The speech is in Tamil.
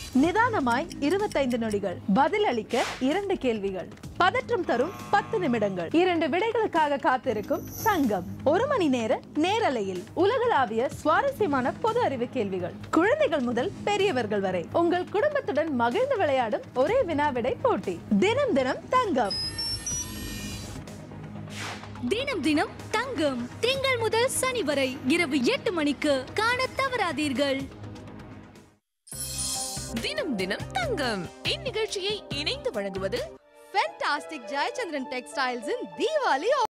நிதானமாய் இருபத்தைந்து நொடிகள் பதில் அளிக்க இரண்டு கேள்விகள் பதற்றம் தரும் பத்து நிமிடங்கள் இரண்டு விடைகளுக்காக காத்திருக்கும் சங்கம் ஒரு மணி நேர நேரலையில் உலகளாவிய சுவாரஸ்யமான பொது அறிவு கேள்விகள் குழந்தைகள் முதல் பெரியவர்கள் வரை உங்கள் குடும்பத்துடன் மகிழ்ந்து விளையாடும் ஒரே வினாவிடை போட்டி தினம் தினம் தங்கம் தினம் தினம் தங்கம் திங்கள் முதல் சனி வரை இரவு எட்டு மணிக்கு காண தவறாதீர்கள் தினம் தினம் தங்கம் இந்நிகழ்ச்சியை இணைந்து வழங்குவது ஃபென்டாஸ்டிக் ஜெயச்சந்திரன் டெக்ஸ்டைல்ஸின் தீபாவளி